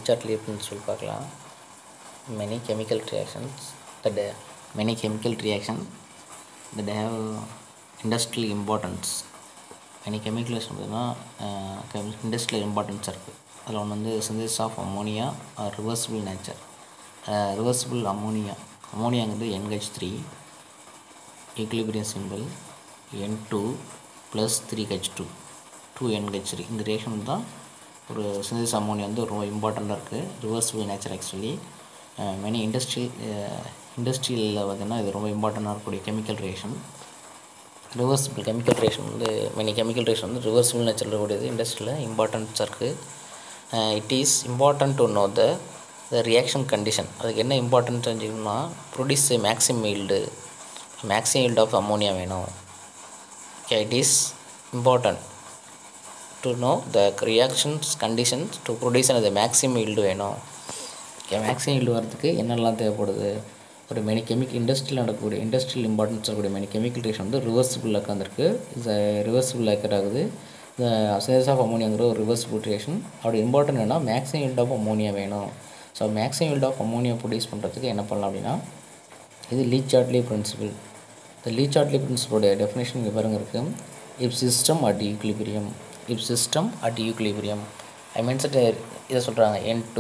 சார்ட்லேயே principle பார்க்கலாம் many chemical reactions that many chemical reaction that have industrial importance many chemical reaction பார்த்தீங்கன்னா industrial importance இருக்குது அதில் ஒன்று வந்து synthesis of ammonia reversible nature reversible ammonia அமோனியாங்கிறது NH three equilibrium simple N two plus three H two two NH three இந்த reaction தான் ஒரு synthesis ammonia வந்து ரொம்ப இம்பார்ட்டண்ட்டாக இருக்குது reversible nature actually many industrial இண்டஸ்ட்ரியலில் பார்த்தீங்கன்னா இது ரொம்ப இம்பார்ட்டண்ட்டாக இருக்கக்கூடிய chemical reaction reversible chemical reaction வந்து மெனி கெமிக்கல் ரியாக்ஷன் வந்து ரிவர்சிபிள் நேச்சர் இருக்கக்கூடியது இண்டஸ்ட்ரியில் இம்பார்ட்டன்ஸாக இருக்குது it is important to know the the reaction condition அதுக்கு என்ன இம்பார்ட்டன்ட் தெரிஞ்சுக்கணும்னா produce maximum yield maximum yield of ammonia வேணும் okay it is important to know the reactions conditions to produce the maximum yield வேணும் okay maximum yield வரதுக்கு என்னெல்லாம் தேவைப்படுது ஒரு many chemical இண்டஸ்ட்ரியில் நடக்கக்கூடிய இண்டஸ்ட்ரியல் இம்பார்ட்டன்ஸ் இருக்கக்கூடிய மெனி கெமிக்கல் ரியாக்ஷன் வந்து ரிவர்சிபிள் உட்காந்துருக்கு இது ரிவர்சிபிள் ஆக்கர் ஆகுது இந்த சேஸ் ஆஃப் அமோனியாங்கிற ஒரு ரிவர்சிபிள் ரியாக்ஷன் அப்படி இம்பார்ட்டன்ட் என்ன மேக்ஸிமம் yield ஆஃப் அமோனியா வேணும் so maximum yield of ammonia produce பண்ணுறதுக்கு என்ன பண்ணலாம் அப்படின்னா இது லீச் சார்ட்லி பிரின்சிபிள் இந்த லீச் சார்ட்லி பிரின்சிபலோடைய டெஃபினேஷன் இங்கே பாருங்க இருக்குது if system at equilibrium if system at equilibrium I means இதை சொல்கிறாங்க N two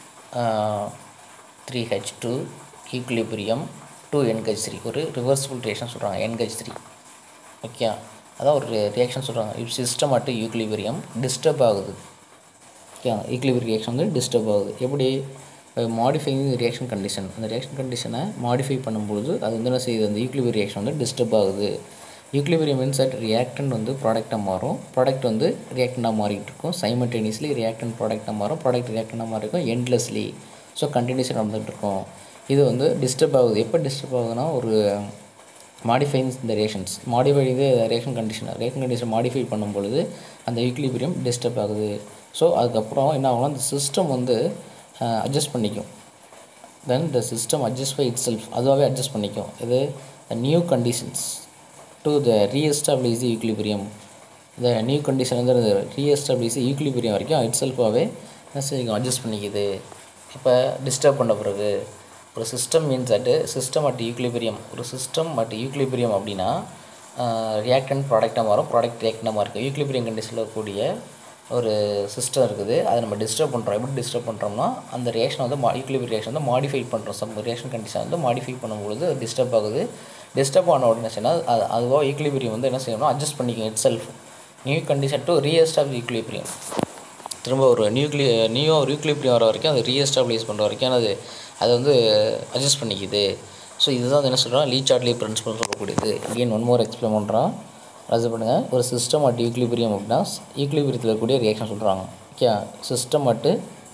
three H two equilibrium two NH three ஒரு ரிவர்சிபிள் ரியாக்ஷன் சொல்கிறாங்க என்ஹெச் த்ரீ ஓகே அதான் ஒரு ரியாக்ஷன் சொல்கிறாங்க if system at equilibrium disturb ஆகுது ஓகே ஈக்குலிபிரி ரியாக்ஷன் வந்து disturb ஆகுது எப்படி மாடிஃபைங் ரியாக்ஷன் கண்டிஷன் அந்த ரியாக்ஷன் கண்டிஷனை மாடிஃபை பண்ணும்பொழுது அது வந்து என்ன செய்யுது அந்த ஈக்குலிபிரி ரியாக்ஷன் வந்து டிஸ்டர்ப் ஆகுது ஈக்குலிபிரி மீன்ஸ் அட் ரியாக்டன் வந்து ப்ராடக்டாக மாறும் ப்ராடக்ட் வந்து ரியாக்டனாக மாறிட்டு இருக்கும் சைமல்டேனியஸ்லி ரியாக்டன் ப்ராடக்டாக மாறும் ப்ராடக்ட் ரியாக்டனாக மாறி இருக்கும் எண்ட்லெஸ்லி ஸோ கண்டினியூஸாக நடந்துகிட்டு இருக்கும் இது வந்து டிஸ்டர்ப் ஆகுது எப்போ டிஸ்டர்ப் ஆகுதுன்னா ஒரு மாடிஃபைங் இந்த ரியாக்ஷன்ஸ் மாடிஃபை இது reaction condition reaction condition modify பண்ணும் பொழுது அந்த ஈக்குலிபிரியம் டிஸ்டர்ப் ஆகுது ஸோ அதுக்கப்புறம் என்ன ஆகும்னா அந்த சிஸ்டம் வந்து அட்ஜஸ்ட் பண்ணிக்கும் then the system adjust by itself அதுவாகவே அட்ஜஸ்ட் பண்ணிக்கும் இது new conditions to the reestablish equilibrium இந்த நியூ கண்டிஷன் வந்து ரீஎஸ்டாப்ளிஷ் ஈக்குலிபிரியம் வரைக்கும் இட் செல்ஃபாகவே என்ன செய்யும் அட்ஜஸ்ட் பண்ணிக்குது இப்போ டிஸ்டர்ப் பண்ண பிறகு ஒரு system means at system at equilibrium ஒரு சிஸ்டம் அட் ஈக்குலிபிரியம் அப்படின்னா ரியாக்டன் ப்ராடக்டாக மாறும் ப்ராடக்ட் ரியாக்டாக மாறும் ஈக்குலிபிரியம் கண்டிஷனில் இருக்கக்கூடிய ஒரு சிஸ்டம் இருக்குது அதை நம்ம டிஸ்டர்ப் பண்ணுறோம் எப்படி டிஸ்டர்ப் பண்ணுறோம்னா அந்த ரியாக்ஷன் வந்து மா ஈக்குலிபிரி ரியாக்ஷன் வந்து மாடிஃபை பண்ணுறோம் சம் ரியாக்ஷன் கண்டிஷன் வந்து மாடிஃபை பண்ணும்பொழுது அது டிஸ்டர்ப் ஆகுது டிஸ்டர்ப் ஆன உடனே செய்யணும் அது அதுவாக ஈக்குலிபிரியம் வந்து என்ன செய்யணும் அட்ஜஸ்ட் பண்ணிக்கும் itself new condition to reestablish equilibrium திரும்ப ஒரு நியூக்ளி நியூ ஒரு ஈக்குலிபிரியம் வர வரைக்கும் அது ரீஎஸ்டாப்ளிஷ் பண்ணுற வரைக்கும் அது அது வந்து அட்ஜஸ்ட் பண்ணிக்குது ஸோ இதுதான் என்ன சொல்கிறோம் லீச் ஆட்லி பிரின்சிபல் சொல்லக்கூடியது அகெயின் ஒன் மோர் எக்ஸ்பிளைன் பண்ணுறோம் அது பண்ணுங்கள் ஒரு சிஸ்டம் அட் ஈக்குலிபிரியம் அப்படின்னா ஈக்குலிபிரியத்தில் இருக்கக்கூடிய ரியாக்ஷன் சொல்கிறாங்க ஓகே சிஸ்டம் அட்டு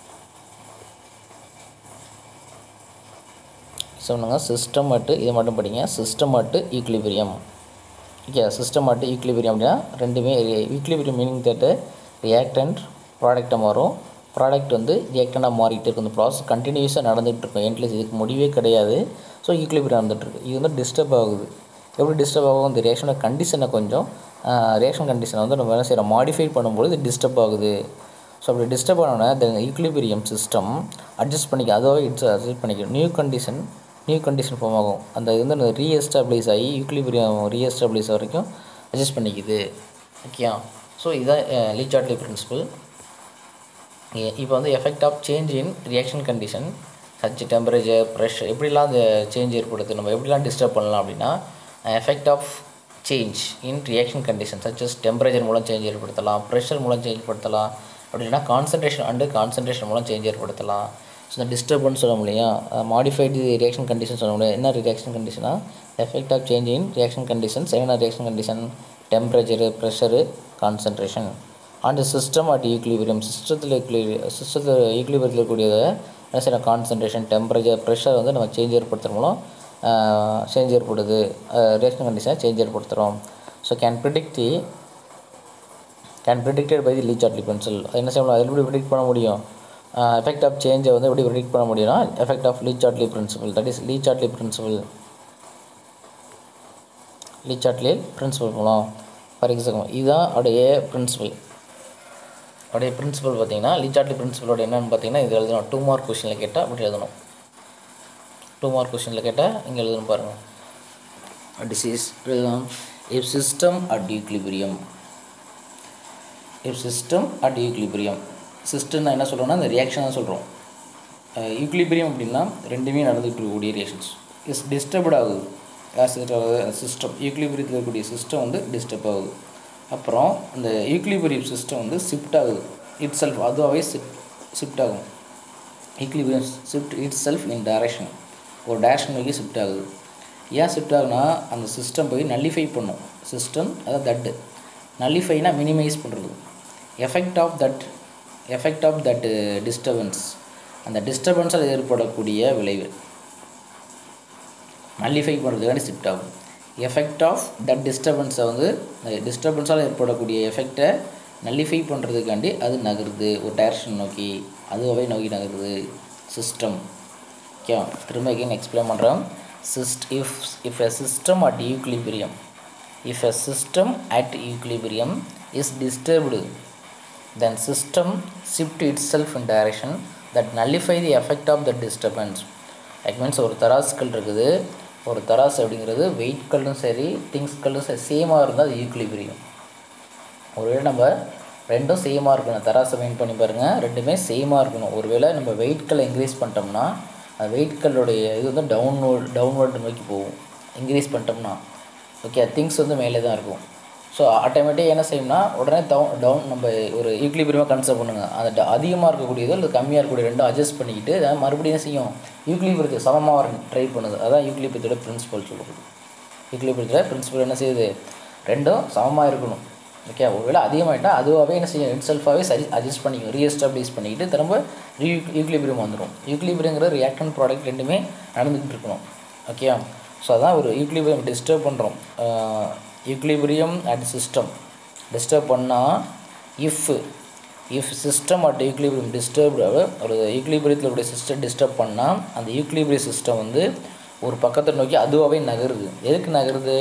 சொன்னாங்க சிஸ்டம் அட்டு இதை மட்டும் படிங்க system at equilibrium okay system at equilibrium அப்படின்னா ரெண்டுமே ஈக்குலிபிரியம் மீனிங் தேட்டு ரியாக்டன்ட் ப்ராடக்டாக மாறும் ப்ராடக்ட் வந்து ரியாக்டனாக மாறிட்டு இருக்கும் இந்த ப்ராசஸ் கண்டினியூஸாக நடந்துகிட்டு இருக்கும் என்ட்லெஸ் இதுக்கு முடிவே கிடையாது ஸோ ஈக்குலிபிரியம் நடந்துகிட்ருக்கு இது வந்து டிஸ்டர்ப் ஆகுது எப்படி டிஸ்டர்ப் ஆகும் இந்த ரியாக்ஷனோட கண்டிஷனை கொஞ்சம் ரியாக்ஷன் கண்டிஷனை வந்து நம்ம என்ன செய்கிறோம் மாடிஃபை பண்ணும்போது இது டிஸ்டர்ப் ஆகுது ஸோ அப்படி டிஸ்டர்ப் ஆனோடனே தென் ஈக்குலிபிரியம் சிஸ்டம் அட்ஜஸ்ட் பண்ணிக்க அதுவாக இட்ஸ் அட்ஜஸ்ட் பண்ணிக்கும் new condition new condition form ஆகும் அந்த இது வந்து ரீஎஸ்டாப்ளிஷ் ஆகி ஈக்குலிபிரியம் ரீஎஸ்டாப்ளிஷ் வரைக்கும் அட்ஜஸ்ட் பண்ணிக்குது ஓகே ஸோ இதுதான் லீச் ஆட்லி பிரின்சிபல் இப்போ வந்து effect of change in reaction condition such temperature pressure எப்படிலாம் அந்த சேஞ்ச் ஏற்படுது நம்ம எப்படிலாம் டிஸ்டர்ப் பண்ணலாம் அப்படின்னா effect of change in reaction condition such as temperature மூலம் சேஞ்ச் ஏற்படுத்தலாம் ப்ரெஷர் மூலம் சேஞ்ச் ஏற்படுத்தலாம் அப்படி இல்லைனா கான்சன்ட்ரேஷன் அண்டு கான்சன்ட்ரேஷன் மூலம் சேஞ்ச் ஏற்படுத்தலாம் ஸோ இந்த டிஸ்டர்பன்ஸ் சொல்ல முடியா மாடிஃபைடு ரியாக்ஷன் கண்டிஷன் சொல்ல முடியாது என்ன ரியாக்ஷன் கண்டிஷனாக effect of change in reaction conditions என்ன reaction condition temperature pressure concentration and system at equilibrium சிஸ்டத்தில் சிஸ்டத்தில் ஈக்குலிபிரியத்தில் இருக்கக்கூடியதை என்ன செய்யணும் கான்சன்ட்ரேஷன் டெம்பரேச்சர் ப்ரெஷர் வந்து நம்ம சேஞ்ச் ஏற்படுத்துகிற மூலம் சேஞ்ச் ஏற்படுது ரியாக்ஷன் கண்டிஷனை சேஞ்ச் ஏற்படுத்துகிறோம் so can predict the can predicted by the Le Chatelier principle அது என்ன செய்யணும் அது எப்படி ப்ரிடிக்ட் பண்ண முடியும் எஃபெக்ட் ஆஃப் சேஞ்சை வந்து எப்படி ப்ரிடிக்ட் பண்ண முடியும்னா effect of Le Chatelier principle that is Le Chatelier principle Le Chatelier principle மூலம் ஃபார் எக்ஸாம்பிள் இதுதான் அவருடைய பிரின்சிபல் அப்படியே பிரின்சிபல் பார்த்தீங்கன்னா லிச்சார்ட்லி பிரின்சிபலோட என்னென்னு பார்த்தீங்கன்னா இது எழுதணும் டூ மார்க் கொஷினில் கேட்டால் அப்படி எழுதணும் டூ மார்க் கொஷினில் கேட்டால் இங்கே எழுதணும் பாருங்கள் டிசீஸ் எழுதலாம் if system at equilibrium if system at equilibrium சிஸ்டம்னா என்ன சொல்கிறோம்னா இந்த ரியாக்ஷன் தான் சொல்கிறோம் ஈக்லிபிரியம் அப்படின்னா ரெண்டுமே நடந்துகிட்டு இருக்கக்கூடிய ரியாக்ஷன்ஸ் இஸ் டிஸ்டர்ப்ட் ஆகுது சிஸ்டம் ஈக்லிபிரியத்தில் இருக்கக்கூடிய சிஸ்டம் வந்து டிஸ்டர்ப் ஆகுது அப்புறம் இந்த ஈக்லிபிரியம் சிஸ்டம் வந்து ஷிஃப்ட் ஆகுது இட் செல்ஃப் அதுவாகவே ஷிஃப்ட் ஷிஃப்ட் ஆகும் equilibrium shift itself in direction ஒரு டைரக்ஷன் நோக்கி ஷிஃப்ட் ஆகுது ஏன் ஷிஃப்ட் ஆகுனா அந்த சிஸ்டம் போய் நல்லிஃபை பண்ணும் சிஸ்டம் அதாவது தட்டு நல்லிஃபைனா மினிமைஸ் பண்ணுறது effect of that effect of that disturbance அந்த டிஸ்டர்பன்ஸால் ஏற்படக்கூடிய விளைவு நல்லிஃபை பண்ணுறதுக்காண்டி ஷிஃப்ட் ஆகும் எஃபெக்ட் ஆஃப் தட் டிஸ்டர்பன்ஸை வந்து டிஸ்டர்பன்ஸால் ஏற்படக்கூடிய எஃபெக்டை நல்லிஃபை பண்ணுறதுக்காண்டி அது நகருது ஒரு டைரக்ஷன் நோக்கி அதுவாகவே நோக்கி நகருது சிஸ்டம் ஓகே திரும்ப எகைன் எக்ஸ்பிளைன் பண்ணுறோம் சிஸ்ட் if if a system at equilibrium if a system at equilibrium is disturbed then system shift itself in direction that nullify the effect of the disturbance that means ஒரு தராசுக்கள் இருக்குது ஒரு தராசு அப்படிங்கிறது வெயிட்களும் சரி திங்ஸ்களும் சரி சேமாக இருந்தால் அது ஈக்குலிபிரியம் ஒருவேளை நம்ம ரெண்டும் சேமாக இருக்கணும் தராசை மெயின் பண்ணி பாருங்கள் ரெண்டுமே சேமாக இருக்கணும் ஒருவேளை நம்ம வெயிட்களை இன்க்ரீஸ் பண்ணிட்டோம்னா அந்த வெயிட்களுடைய இது வந்து டவுன்வர்ட் டவுன்வர்டு நோக்கி போகும் இன்க்ரீஸ் பண்ணிட்டோம்னா ஓகே திங்ஸ் வந்து மேலே தான் இருக்கும் ஸோ ஆட்டோமேட்டிக்காக என்ன செய்யும்னா உடனே டவுன் டவுன் நம்ம ஒரு ஈக்லிபிரியமாக கன்சிடர் பண்ணுங்கள் அந்த அதிகமாக இருக்கக்கூடியது இல்லை கம்மியாக இருக்கக்கூடிய ரெண்டும் அட்ஜஸ்ட் பண்ணிக்கிட்டு அதை மறுபடியும் என்ன செய்யும் யூக்லிபிரியத்தை சமமாக வர ட்ரை பண்ணுது அதான் யூக்லிபிரியத்தோட பிரின்சிபல் சொல்லுது யூக்லிபிரியத்தோட பிரின்சிபல் என்ன செய்யுது ரெண்டும் சமமாக இருக்கணும் ஓகே ஒருவேளை அதிகமாகிட்டா அதுவாகவே என்ன செய்யும் இட் செல்ஃபாகவே சரி அட்ஜஸ்ட் பண்ணிக்கும் ரீஎஸ்டாப்ளிஷ் பண்ணிக்கிட்டு திரும்ப ரீ யூக்லிபிரியம் வந்துடும் யூக்லிபிரியங்கிற ரியாக்டன் ப்ராடக்ட் ரெண்டுமே நடந்துக்கிட்டு இருக்கணும் ஓகே ஸோ அதான் ஒரு யூக்லிபிரியம் டிஸ்டர்ப் பண்ணுறோம் ஈக்லிபிரியம் அட் சிஸ்டம் டிஸ்டர்ப் பண்ணால் if if system at equilibrium disturbed ஒரு ஈக்லிபிரியத்தில் இருக்கக்கூடிய சிஸ்டம் டிஸ்டர்ப் பண்ணால் அந்த ஈக்லிபிரிய சிஸ்டம் வந்து ஒரு பக்கத்தை நோக்கி அதுவாகவே நகருது எதுக்கு நகருது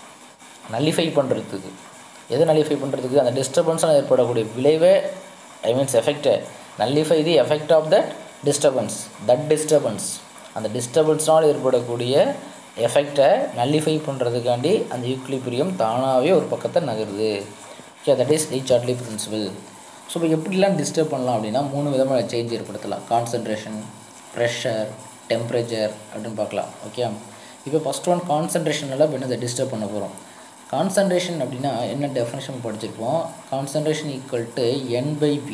நல்லிஃபை பண்ணுறதுக்கு எது நல்லிஃபை பண்ணுறதுக்கு அந்த டிஸ்டர்பன்ஸால் ஏற்படக்கூடிய விளைவே ஐ மீன்ஸ் எஃபெக்டை nullify the effect of that disturbance that disturbance அந்த டிஸ்டர்பன்ஸ்னால் ஏற்படக்கூடிய எஃபெக்டை நல்லிஃபை பண்ணுறதுக்காண்டி அந்த யூக்லிபிரியம் தானாகவே ஒரு பக்கத்தை நகருது okay that is Le Chatelier principle so இப்போ எப்படிலாம் டிஸ்டர்ப் பண்ணலாம் அப்படின்னா மூணு விதமாக சேஞ்ச் ஏற்படுத்தலாம் கான்சன்ட்ரேஷன் ப்ரெஷர் டெம்பரேச்சர் அப்படின்னு பார்க்கலாம் ஓகே இப்போ ஃபஸ்ட் ஒன் கான்சன்ட்ரேஷனில் இப்போ என்ன டிஸ்டர்ப் பண்ண போகிறோம் கான்சன்ட்ரேஷன் அப்படின்னா என்ன டெஃபினேஷன் படிச்சிருப்போம் concentration equal to N by V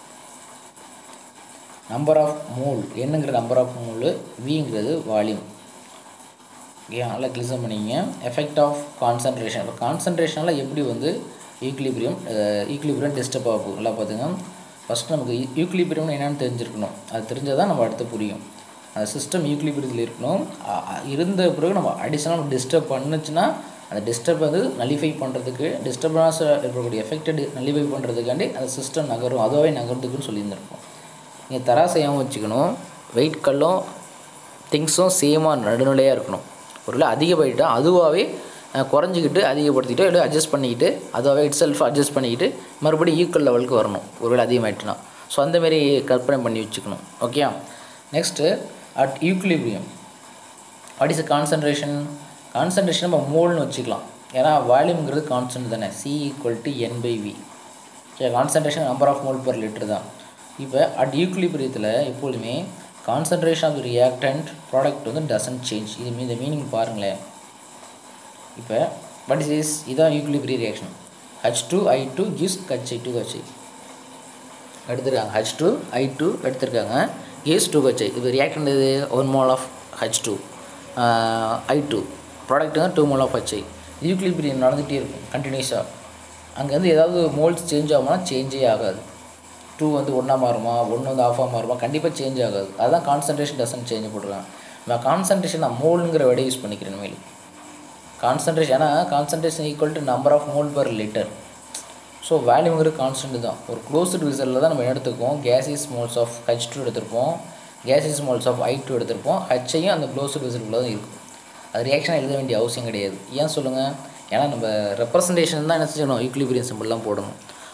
number of mole என்னங்கிற நம்பர் ஆஃப் மூல் விங்கிறது வால்யூம் ஓகே நல்லா கிளிசம் பண்ணிங்க எஃபெக்ட் ஆஃப் கான்சன்ட்ரேஷன் இப்போ கான்சன்ட்ரேஷனால் எப்படி வந்து ஈக்லிபிரியம் ஈக்லிபிரியம் டிஸ்டர்ப் ஆகும் நல்லா பார்த்துங்க ஃபஸ்ட் நமக்கு யூக்லிபிரியம்னு என்னென்னு தெரிஞ்சிருக்கணும் அது தெரிஞ்சால் தான் நம்ம அடுத்து புரியும் அந்த சிஸ்டம் யூக்லிபிரியத்தில் இருக்கணும் இருந்த பிறகு நம்ம அடிஷனல் டிஸ்டர்ப் பண்ணுச்சுன்னா அந்த டிஸ்டர்ப் வந்து நலிஃபை பண்ணுறதுக்கு டிஸ்டர்பன்ஸ் இருக்கக்கூடிய எஃபெக்டட் நலிஃபை பண்ணுறதுக்காண்டி அந்த சிஸ்டம் நகரும் அதுவாகவே நகர்றதுக்குன்னு சொல்லியிருந்திருப்போம் நீங்கள் தராசையாகவும் வச்சுக்கணும் வெயிட் கல்லும் திங்ஸும் சேமாக நடுநிலையாக இருக்கணும் ஒருவேளை அதிகப்படிட்டா அதுவாகவே குறைஞ்சிக்கிட்டு அதிகப்படுத்திட்டோ இல்லை அட்ஜஸ்ட் பண்ணிக்கிட்டு அதுவாகவே இட் செல்ஃப் அட்ஜஸ்ட் பண்ணிக்கிட்டு மறுபடியும் ஈக்குவல் லெவலுக்கு வரணும் ஒருவேளை அதிகமாகிட்டுனா ஸோ அந்தமாரி கற்பனை பண்ணி வச்சுக்கணும் okay next at equilibrium what is concentration concentration நம்ம மோல்னு வச்சுக்கலாம் ஏன்னா வால்யூம்ங்கிறது கான்ஸ்டன்ட் தானே C equal to N by V okay concentration number of mole per litre தான் இப்போ அட் ஈக்குலிபிரியத்தில் எப்பொழுதுமே concentration of the reactant product வந்து டசன்ட் சேஞ்ச் இது இந்த மீனிங் பாருங்களேன் இப்போ பட் இஸ் இஸ் இதான் equilibrium reaction H two I two gives H I two H I எடுத்திருக்காங்க ஹச் டூ ஐ டூ எடுத்திருக்காங்க கிவ்ஸ் டூ ஹச் ஐ இது reactant இது one mole of H two I two product வந்து two mole of H I equilibrium நடந்துகிட்டே இருக்கும் கண்டினியூஸாக அங்கேருந்து ஏதாவது மோல்ஸ் சேஞ்ச் ஆகும்னா சேஞ்சே ஆகாது டூ வந்து ஒன்றா மாறுமா ஒன்று வந்து ஆஃபாக மாறுமா கண்டிப்பாக சேஞ்ச் ஆகாது அதுதான் கான்சன்ட்ரேஷன் டசன் சேஞ்ச் போட்டுருக்காங்க நான் கான்சன்ட்ரேஷன் நான் மோலுங்கிற விட யூஸ் பண்ணிக்கிறேன் மேலே கான்சன்ட்ரேஷன் ஏன்னா concentration equal to number of mole per litre so வேல்யூங்கிறது கான்ஸ்டன்ட் தான் ஒரு க்ளோஸ்டு விசலில் தான் நம்ம என்ன எடுத்துக்கோம் gases moles of H two எடுத்திருப்போம் gases moles of I two எடுத்திருப்போம் ஹச்ஐயும் அந்த க்ளோஸ்டு விசலுக்குள்ள தான் இருக்கும் அது ரியாக்ஷன் எழுத வேண்டிய அவசியம் கிடையாது ஏன் சொல்லுங்கள் ஏன்னா நம்ம ரெப்ரசன்டேஷன் தான் என்ன செய்யணும் ஈக்குலிபிரியம் சிம்பிள்லாம் போடணும்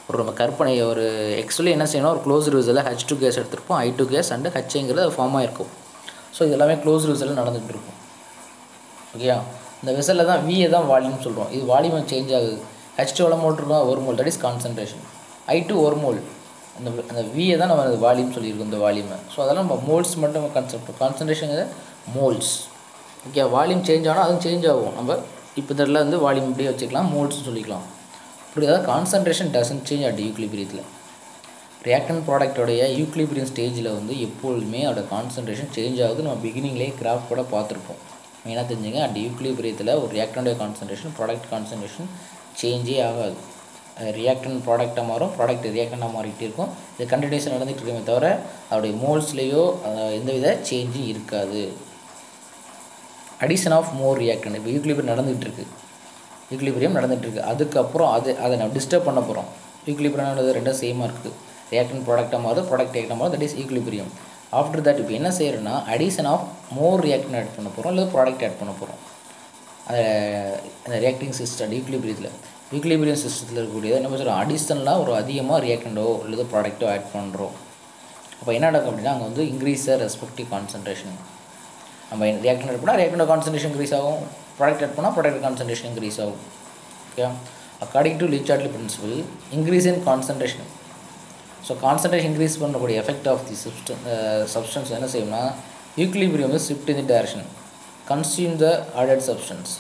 ஒரு நம்ம கற்பனை ஒரு ஆக்சுவலி என்ன செய்யணும் ஒரு க்ளோஸ் ரிவர்ஸில் ஹச் டூ கேஸ் எடுத்திருப்போம் ஐ டூ கேஸ் அண்டு ஹச்ங்கிறது அது ஃபார்ம் ஆகிருக்கும் ஸோ இது எல்லாமே க்ளோஸ் ரிவர்ஸில் நடந்துகிட்டு இருக்கும் ஓகேயா இந்த வெசலில் தான் விஏ தான் வால்யூம் சொல்கிறோம் இது வால்யூம் சேஞ்ச் ஆகுது ஹெச் டூ எவ்வளோ மோல் இருக்கும் ஒரு mole that is concentration I two ஒரு மோல் அந்த அந்த விஏ தான் நம்ம வால்யூம் சொல்லியிருக்கோம் இந்த வால்யூமை ஸோ அதெல்லாம் நம்ம மோல்ஸ் மட்டும் concept concentration moles okay volume change ஆனால் அதுவும் சேஞ்ச் ஆகும் நம்ம இப்போ இதில் வந்து வால்யூம் இப்படியே வச்சுக்கலாம் மோல்ஸ்னு சொல்லிக்கலாம் இப்படி அதாவது கான்சன்ட்ரேஷன் டசன் சேஞ்ச் அட் யூக்லிபிரியத்தில் ரியாக்டன் ப்ராடக்டோடைய யூக்லிபிரியன் ஸ்டேஜில் வந்து எப்பொழுதுமே அதோட கான்சன்ட்ரேஷன் சேஞ்ச் ஆகுது நம்ம பிகினிங்லேயே கிராஃப் கூட பார்த்துருப்போம் மெயினாக தெரிஞ்சுங்க அட் யூக்லிபிரியத்தில் ஒரு ரியாக்டனுடைய கான்சன்ட்ரேஷன் ப்ராடக்ட் கான்சன்ட்ரேஷன் சேஞ்சே ஆகாது ரியாக்டன் ப்ராடக்டாக மாறும் ப்ராடக்ட் ரியாக்டனாக மாறிக்கிட்டே இருக்கும் இது கண்டினியூஸாக நடந்துகிட்டு இருக்குமே தவிர அதோடைய மோல்ஸ்லேயோ எந்தவித சேஞ்சும் இருக்காது அடிஷன் ஆஃப் மோர் ரியாக்டன் இப்போ யூக்லிபிரியம் நடந்துகிட்டு இருக்கு யூக்லிபிரியம் நடந்துகிட்டு இருக்கு அதுக்கப்புறம் அது அதை நம்ம டிஸ்டர்ப் பண்ண போகிறோம் யூக்லிபிரியம் ரெண்டும் சேமாக இருக்குது ரியாக்டன் ப்ராடக்டாக மாறுது ப்ராடக்ட் ரியாக்டாக மாறுது that is equilibrium after that இப்போ என்ன செய்யறோம்னா addition of more reactant add பண்ண போகிறோம் இல்லை ப்ராடக்ட் ஆட் பண்ண போகிறோம் அந்த அந்த ரியாக்டிங் சிஸ்டம் ஈக்லிபிரியத்தில் ஈக்லிபிரியம் சிஸ்டத்தில் இருக்கக்கூடியது என்ன சொல்கிறோம் அடிஷனலாக ஒரு அதிகமாக ரியாக்டண்டோ இல்லை ப்ராடக்ட்டோ ஆட் பண்ணுறோம் அப்போ என்ன நடக்கும் அப்படின்னா அங்கே வந்து இன்க்ரீஸ் ரெஸ்பெக்டிவ் கான்சன்ட்ரேஷன் நம்ம ரியாக்டன் ஆட் பண்ணால் ரியாக்டனோட கான்சன்ட்ரேஷன் இன்க்ரீஸ் ஆகும் ப்ராடக்ட் ஆட் பண்ணால் ப்ராடக்ட் கான்சன்ட்ரேஷன் இன்க்ரீஸ் ஆகும் okay according to Le Chatelier principle increase in concentration so concentration increase பண்ணக்கூடிய effect of the substance substance என்ன செய்யும்னா யூக்லிபிரியம் வந்து shift in the direction consume the added substance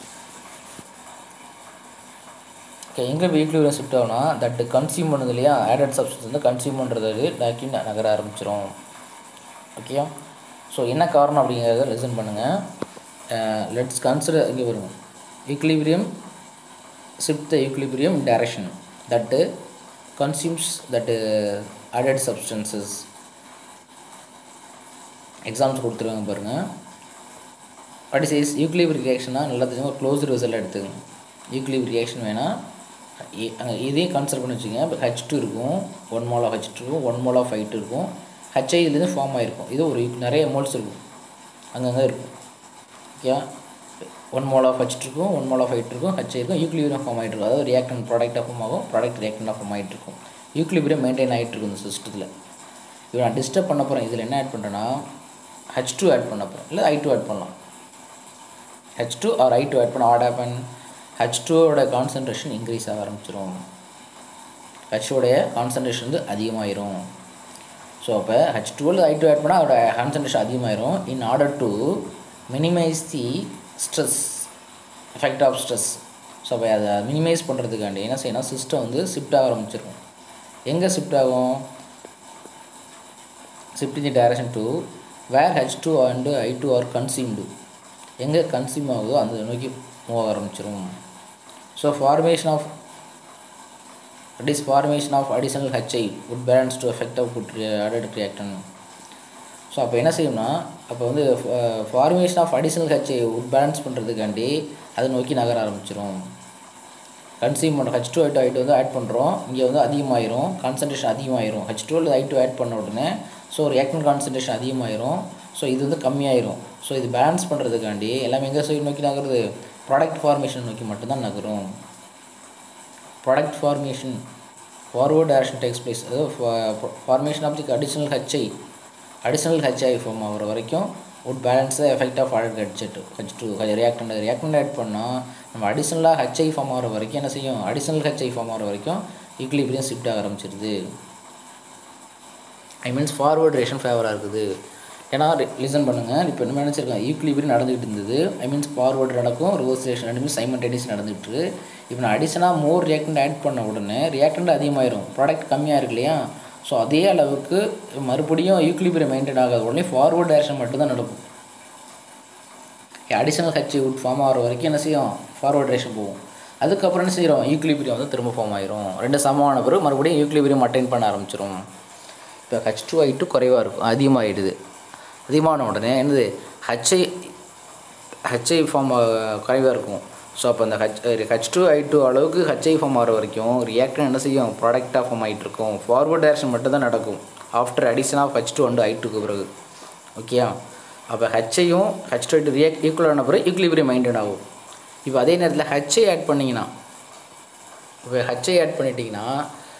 okay எங்கே equilibrium shift ஆகும்னா that consume பண்ணுது இல்லையா added substance வந்து consume பண்ணுறது டாக்கின் நகர ஆரம்பிச்சிரும் ஓகே ஸோ என்ன காரணம் அப்படிங்கிறத லிசன் பண்ணுங்கள் லெட்ஸ் கன்சிடர் இங்கே வரும் equilibrium shift the equilibrium direction that consumes that uh, added substances exams கொடுத்துருவாங்க பாருங்கள் வாட் இஸ் இஸ் யூக்லிபிரி ரியாக்ஷனாக நல்லா தெரியும் ஒரு க்ளோஸ் ரிசல்ட் எடுத்துக்கங்க யூக்லிபிரி ரியாக்ஷன் வேணால் இதையும் கன்சிடர் பண்ணி வச்சுக்கோங்க இப்போ ஹெச் டூ இருக்கும் one mole of H two one mole of five two இருக்கும் ஹெச்ஐ இதுலேருந்து ஃபார்ம் ஆகிருக்கும் இது ஒரு நிறைய மோல்ஸ் இருக்கும் அங்கங்கே இருக்கும் okay one mole of H இருக்கும் ஒன் மோல் ஆஃப் ஹைட் இருக்கும் ஹெச் இருக்கும் யூக்லிபிரியம் ஃபார்ம் ஆகிட்டு இருக்கும் அதாவது ரியாக்டன் ப்ராடக்டாக ஃபார்ம் ஆகும் ப்ராடக்ட் ரியாக்டனாக ஃபார்ம் ஆகிட்டு இருக்கும் யூக்லிபிரியம் மெயின்டைன் ஆகிட்டு இருக்கும் இந்த சிஸ்டத்தில் இப்போ நான் டிஸ்டர்ப் பண்ண போகிறேன் இதில் என்ன ஆட் பண்ணுறேன்னா ஹெச் டூ ஆட் பண்ண போகிறேன் இல்லை ஐ டூ ஆட் பண்ணலாம் H two or I two add பண்ண ஆட் ஆப்பன் ஹெச் டூவோட கான்சன்ட்ரேஷன் இன்க்ரீஸ் ஆக ஆரம்பிச்சிரும் ஹெச்ஓடைய கான்சன்ட்ரேஷன் வந்து அதிகமாயிரும் ஸோ அப்போ ஹெச் டுவெல் ஐ டூ ஆட் பண்ணால் அதோட கான்சன்ட்ரேஷன் அதிகமாயிரும் in order to minimize the stress effect of stress so அப்போ அதை மினிமைஸ் பண்ணுறதுக்காண்டி என்ன செய்யணும் சிஸ்டம் வந்து ஷிஃப்ட் ஆக ஆரம்பிச்சிருக்கும் எங்கே ஷிஃப்ட் ஆகும் shift in the direction to where H two and I two are consumed எங்கே கன்சியூம் ஆகுதோ அந்த நோக்கி மூவ் ஆக ஆரம்பிச்சிரும் so formation of it is formation of additional HI would balance to effect of good added reactant so அப்போ என்ன செய்யும்னா அப்போ வந்து formation of additional HI would balance பண்ணுறதுக்காண்டி அதை நோக்கி நகர ஆரம்பிச்சிரும் கன்சியூம் பண்ணுற H two I two I two வந்து ஆட் பண்ணுறோம் இங்கே வந்து அதிகமாயிரும் கான்சன்ட்ரேஷன் அதிகமாயிரும் H two I two add பண்ண உடனே ஸோ ரியாக்டன் கான்சன்ட்ரேஷன் அதிகமாயிரும் ஸோ இது வந்து கம்மியாயிரும் ஸோ இது பேலன்ஸ் பண்ணுறதுக்காண்டி எல்லாமே எங்கே சைடு நோக்கி நகருது ப்ராடக்ட் ஃபார்மேஷன் நோக்கி மட்டும்தான் நகரும் product formation forward direction takes place அதாவது formation of the additional HI additional HI form ஆகிற வரைக்கும் would balance the effect of added H H two reactant reactant add பண்ணால் நம்ம அடிஷனலாக ஹெச்ஐ ஃபார்ம் ஆகிற வரைக்கும் என்ன செய்யும் அடிஷனல் ஹெச்ஐ ஃபார்ம் ஆகிற வரைக்கும் ஈக்லிபிரியம் ஷிஃப்ட் ஆக ஆரம்பிச்சிருது ஐ மீன்ஸ் ஃபார்வர்ட் ரேஷன் ஃபேவராக இருக்குது ஏன்னா லிசன் பண்ணுங்கள் இப்போ என்ன நினச்சிருக்கேன் ஈக்லிபிரியம் நடந்துகிட்டு இருந்தது ஐ மீன்ஸ் ஃபார்வர்டு நடக்கும் ரிவர்ஸ் ரேஷன் ரெண்டுமே சைமல்டேனியஸ் நடந்துகிட்டு இருக்கு இப்போ நான் அடிஷனாக மோர் ரியாக்டன்ட் ஆட் பண்ண உடனே ரியாக்டன்ட் அதிகமாயிரும் ப்ராடக்ட் கம்மியாக இருக்கு இல்லையா ஸோ அதே அளவுக்கு மறுபடியும் ஈக்லிபிரியம் மெயின்டைன் ஆகாது உடனே ஃபார்வர்ட் டேரக்ஷன் மட்டும்தான் நடக்கும் அடிஷனல் ஹெச் உட் ஃபார்ம் ஆகிற வரைக்கும் என்ன செய்யும் ஃபார்வர்ட் டேரக்ஷன் போகும் அதுக்கப்புறம் என்ன செய்கிறோம் ஈக்லிபிரியம் வந்து திரும்ப ஃபார்ம் ஆயிரும் ரெண்டு சமமான பிறகு மறுபடியும் ஈக்லிபிரியம் அட்டைன் பண்ண ஆரம்பிச்சிரும் இப்போ ஹெச் டூ ஐ டூ குறைவாக இருக்கும் அதிகமாகிடுது அதிகமான உடனே என்னது ஹெச்ஐ ஹெச்ஐ ஃபார்ம் குறைவாக இருக்கும் ஸோ அப்போ அந்த H H two I two அளவுக்கு ஹெச்ஐ ஃபார்ம் ஆகிற வரைக்கும் ரியாக்டன் என்ன செய்யும் ப்ராடக்டாக ஃபார்ம் ஆகிட்டு இருக்கும் ஃபார்வர்ட் டேரக்ஷன் மட்டும் தான் நடக்கும் after addition of H two and I டூக்கு பிறகு ஓகேயா அப்போ ஹெச்ஐயும் ஹெச் டூ ரியாக்ட் ஈக்குவல் ஆன பிறகு ஈக்குலிபிரியம் மைண்டட் ஆகும் இப்போ அதே நேரத்தில் ஹெச்ஐ ஆட் பண்ணிங்கன்னா இப்போ ஹெச்ஐ ஆட் பண்ணிட்டீங்கன்னா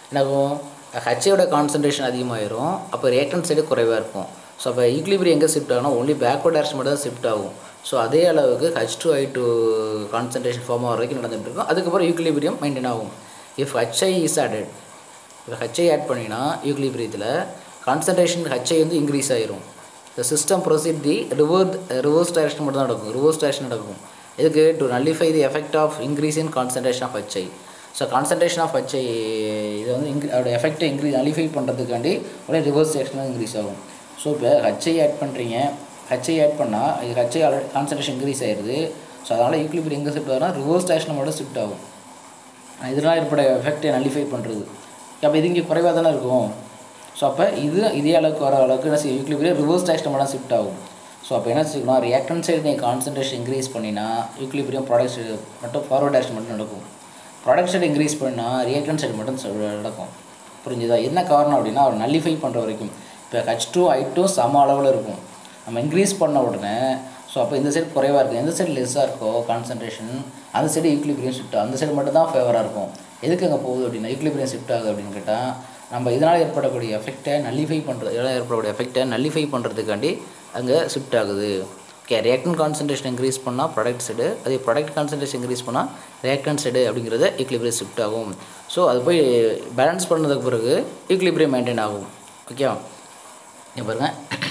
என்னாகும் ஹச்ஐயோட கான்சன்ட்ரேஷன் அதிகமாயிரும் அப்போ ரியாக்டன் சைடு குறைவாக இருக்கும் ஸோ அப்போ ஈக்லிபிரி எங்கே ஷிஃப்ட் ஆகும்னா ஒன்லி பேக்வர்ட் டேரக்ஷன் மட்டும் தான் ஷிஃப்ட் ஆகும் ஸோ அதே அளவுக்கு H two I two concentration form ஆகிற வரைக்கும் நடந்துட்டு இருக்கும் அதுக்கப்புறம் யூக்லிபிரியம் மெயின்டைன் ஆகும் இஃப் ஹச்ஐ இஸ் ஆடட் இப்போ ஹச்ஐ ஆட் பண்ணினா யூக்லிபிரியத்தில் கான்சன்ட்ரேஷன் ஹச்ஐ வந்து இன்க்ரீஸ் ஆயிரும் இந்த system proceed the reverse reverse direction மட்டும் தான் நடக்கும் ரிவர்ஸ் டைரக்ஷன் நடக்கும் இதுக்கு to nullify the effect of increase in concentration of HI so concentration of HI இது வந்து இன்க்ரீ அதோட எஃபெக்ட்டை இன்க்ரீஸ் நல்லிஃபை பண்ணுறதுக்காண்டி உடனே ரிவர்ஸ் டைரக்ஷன் தான் இன்க்ரீஸ் ஆகும் ஸோ இப்போ ஹச்ஐ ஆட் பண்ணுறீங்க ஹச்ஐ ஆட் பண்ணால் இது ஹச்ஐ ஆல்ரெடி கான்சன்ட்ரேஷன் இன்க்ரீஸ் ஆயிடுது ஸோ அதனால் ஈக்குலிபிரி எங்கே ஷிஃப்ட் ஆகும்னா ரிவர்ஸ் டைரக்ஷன் மட்டும் ஷிஃப்ட் ஆகும் இதனால் ஏற்பட எஃபெக்டை நல்லிஃபை பண்ணுறது அப்போ இது இங்கே குறைவாக தானே இருக்கும் ஸோ அப்போ இது இதே அளவுக்கு வர அளவுக்கு என்ன செய்யும் யூக்லிபிரியம் ரிவர்ஸ் டைரக்ஷன் மட்டும் ஷிஃப்ட் ஆகும் ஸோ அப்போ என்ன செய்யணும் ரியாக்டன் சைடு நீங்கள் கான்சன்ட்ரேஷன் இன்க்ரீஸ் பண்ணினா யூக்லிபிரியம் ப்ராடக்ட் சைடு மட்டும் ஃபார்வர்ட் டைரக்ஷன் மட்டும் நடக்கும் ப்ராடக்ட் சைடு இன்க்ரீஸ் பண்ணால் ரியாக்டன் சைடு மட்டும் ச- நடக்கும் புரிஞ்சுதா என்ன காரணம் அப்படின்னா அவர் நல்லிஃபை பண்ணுற வரைக்கும் இப்போ ஹச் டூ ஐ டூ சம அளவில் இருக்கும் நம்ம இன்க்ரீஸ் பண்ண உடனே ஸோ அப்போ இந்த சைடு குறைவாக இருக்குது எந்த சைடு லெஸ்ஸாக இருக்கோ கான்சன்ட்ரேஷன் அந்த சைடு ஈக்லிபிரியம் ஷிஃப்ட் அந்த சைடு மட்டும் தான் ஃபேவராக இருக்கும் எதுக்கு அங்கே போகுது அப்படின்னா ஈக்லிபிரியம் ஷிஃப்ட் ஆகுது அப்படின்னு கேட்டால் நம்ம இதனால் ஏற்படக்கூடிய எஃபெக்டை நல்லிஃபை பண்ணுறது இதனால் ஏற்படக்கூடிய எஃபெக்டை நல்லிஃபை பண்ணுறதுக்காண்டி அங்கே ஷிஃப்ட் ஆகுது ஓகே ரியாக்டன் கான்சன்ட்ரேஷன் இன்க்ரீஸ் பண்ணால் ப்ராடக்ட் சைடு அதே ப்ராடக்ட் கான்சன்ட்ரேஷன் இன்க்ரீஸ் பண்ணால் ரியாக்டன் சைடு அப்படிங்கிறத ஈக்லிபிரியம் ஷிஃப்ட் ஆகும் ஸோ அது போய் பேலன்ஸ் பண்ணதுக்கு பிறகு ஈக்லிபிரியம் மெயின்டைன் ஆகும் ஓகேவா இங்க பாருங்க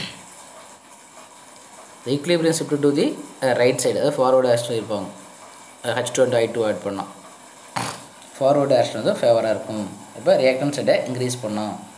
the equilibrium shift to the uh, right side அதாவது ஃபார்வர்டு ஆஸ்ட்ரோ இருப்பாங்க H two and I two add பண்ணால் ஃபார்வர்டு ஆஸ்ட்ரோ வந்து ஃபேவராக இருக்கும் இப்போ ரியாக்டன் சைடை இன்க்ரீஸ் பண்ணோம்